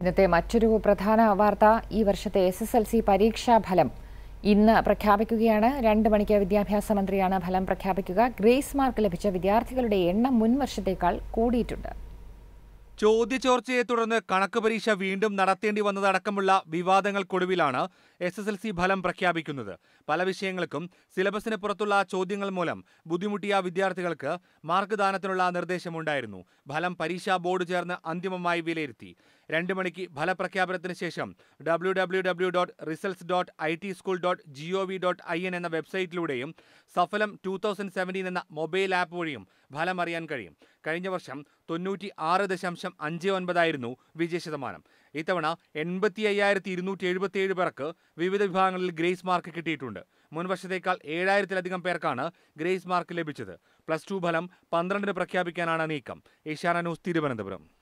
ഇന്നത്തെ മറ്റൊരു പ്രധാന വാർത്ത ഈ വർഷത്തെ എസ് എസ് എൽ സി പരീക്ഷാ ഫലം ഇന്ന് പ്രഖ്യാപിക്കുകയാണ് രണ്ട് മണിക്ക് വിദ്യാഭ്യാസ മന്ത്രിയാണ് ഫലം പ്രഖ്യാപിക്കുക ഗ്രേസ് മാർക്ക് ലഭിച്ച വിദ്യാർത്ഥികളുടെ എണ്ണം മുൻ വർഷത്തേക്കാൾ കൂടിയിട്ടുണ്ട് ചോദ്യചോർച്ചയെ തുടർന്ന് കണക്ക് പരീക്ഷ വീണ്ടും നടത്തേണ്ടി വന്നതടക്കമുള്ള വിവാദങ്ങൾക്കൊടുവിലാണ് എസ് എസ് എൽ സി ഫലം പ്രഖ്യാപിക്കുന്നത് പല വിഷയങ്ങൾക്കും സിലബസിന് പുറത്തുള്ള ചോദ്യങ്ങൾ മൂലം ബുദ്ധിമുട്ടിയ വിദ്യാർത്ഥികൾക്ക് മാർക്ക് ദാനത്തിനുള്ള നിർദ്ദേശമുണ്ടായിരുന്നു ഫലം പരീക്ഷാ ബോർഡ് ചേർന്ന് അന്തിമമായി വിലയിരുത്തി രണ്ട് മണിക്ക് ഫലപ്രഖ്യാപനത്തിന് ശേഷം W W W dot results dot I T school dot G O V dot I N എന്ന വെബ്സൈറ്റിലൂടെയും സഫലം ടൂ തൗസൻഡ് സെവൻറ്റീൻ എന്ന മൊബൈൽ ആപ്പ് വഴിയും ഫലം അറിയാൻ കഴിയും കഴിഞ്ഞ വർഷം തൊണ്ണൂറ്റി ആറ് ദശാംശം അഞ്ച് ഒൻപതായിരുന്നു വിജയ ശതമാനം ഇത്തവണ എൺപത്തി അയ്യായിരത്തി ഇരുന്നൂറ്റി എഴുപത്തി ഏഴ് പേർക്ക് വിവിധ വിഭാഗങ്ങളിൽ ഗ്രേസ് മാർക്ക് കിട്ടിയിട്ടുണ്ട് മുൻ വർഷത്തേക്കാൾ ഏഴായിരത്തിലധികം പേർക്കാണ് ഗ്രേസ് മാർക്ക് ലഭിച്ചത് പ്ലസ് ടു ഫലം പന്ത്രണ്ടിന് പ്രഖ്യാപിക്കാനാണ് നീക്കം ഏഷ്യാന ന്യൂസ് തിരുവനന്തപുരം